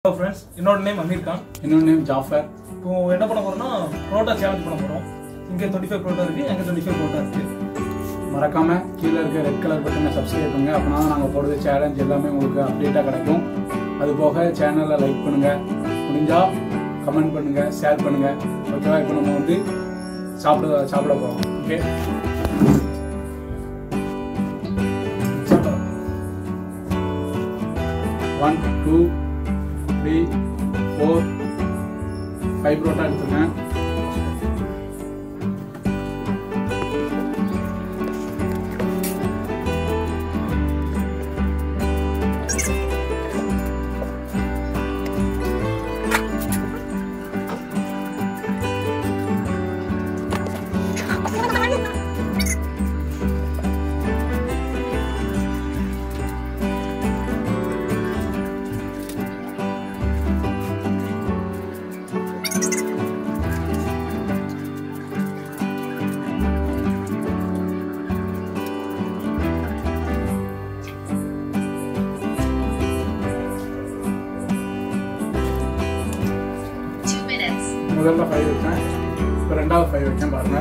Hello friends என்னோட name Aamir Khan என்னோட name Jaffer இப்போ என்ன பண்ண போறோம்னா புரோட்டா சேலஞ்ச் பண்ண போறோம் இங்கே டுவெண்ட்டி ஃபைவ் புரோட்டா இருக்கு அங்கே டுவெண்ட்டி ஃபைவ் புரோட்டா இருக்கு மறக்காம கீழே இருக்க ரெட் கலர் பட்டனை சப்ஸ்கிரைப் பண்ணுங்க அப்படின்னா தான் நாங்கள் போடுற சேலஞ்ச் எல்லாமே உங்களுக்கு அப்டேட்டாக கிடைக்கும் அது போக சேனலை லைக் பண்ணுங்க முடிஞ்சா கமெண்ட் பண்ணுங்க ஷேர் பண்ணுங்க ஓகேவா இப்போ நம்ம வந்து சாப்பிட சாப்பிட போகிறோம் okay one two three four five parotta எடுத்துருக்கேன் Two minutes. முதல்ல ஃபைவ் வச்சேன் இப்போ ரெண்டாவது ஃபைவ் வச்சேன் பாருங்க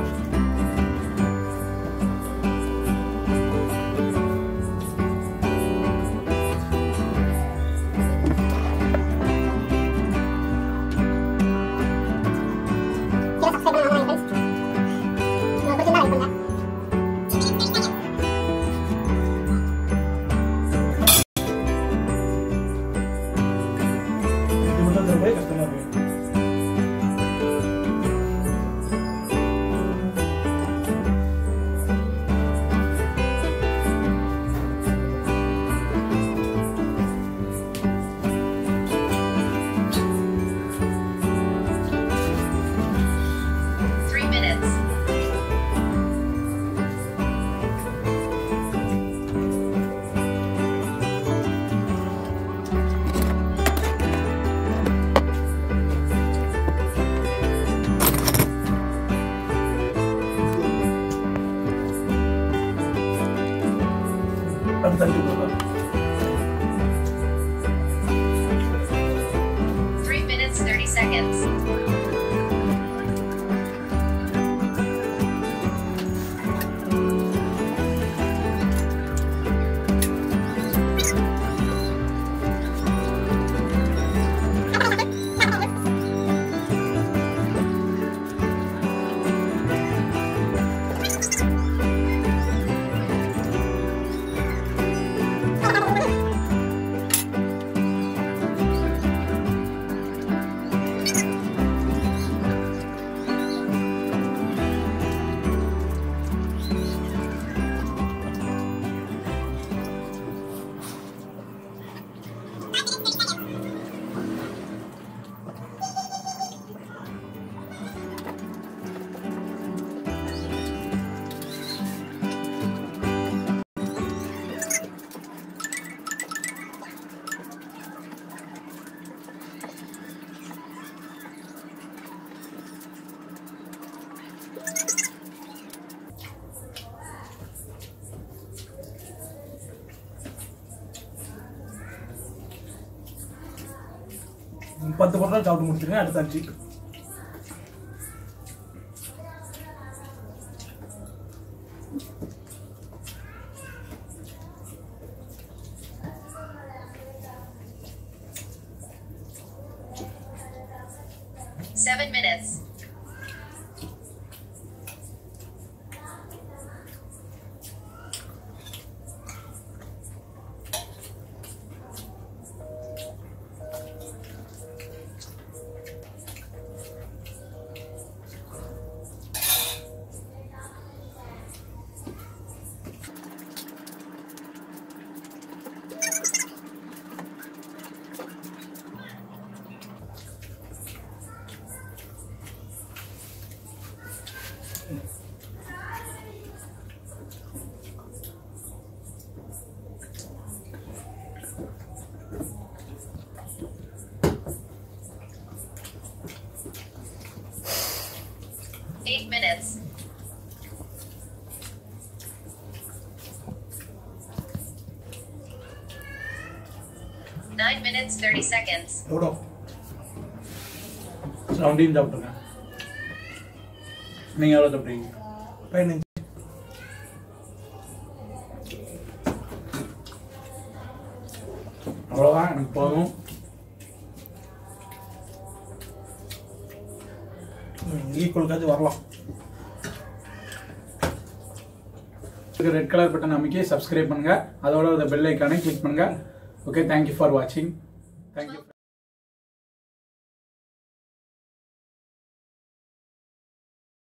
இது மட்டும் ரொம்ப கஷ்டமா இருக்கு Three minutes. அடுத்த அஞ்சு புரோட்டா Three minutes, 30 seconds. பத்து புரோட்டா சாப்பிட்டு முடிச்சிருக்கேன் அடுத்த அஞ்சு Seven minutes. Eight minutes. Nine minutes. minutes 30 seconds. எவ்வளோ செவன்டீன் சாப்பிட்டுருங்க நீங்கள் எவ்வளோ சாப்பிட்றீங்க பதினஞ்சு அவ்வளோதான் எனக்கு போதும் ஈக்குவலுக்காச்சும் வரலாம் ரெட் கலர் பட்டன் அமைக்கி சப்ஸ்கிரைப் பண்ணுங்க அதோட பெல் ஐக்கானை கிளிக் பண்ணுங்க ஓகே தேங்க்யூ ஃபார் வாட்சிங் தேங்க்யூ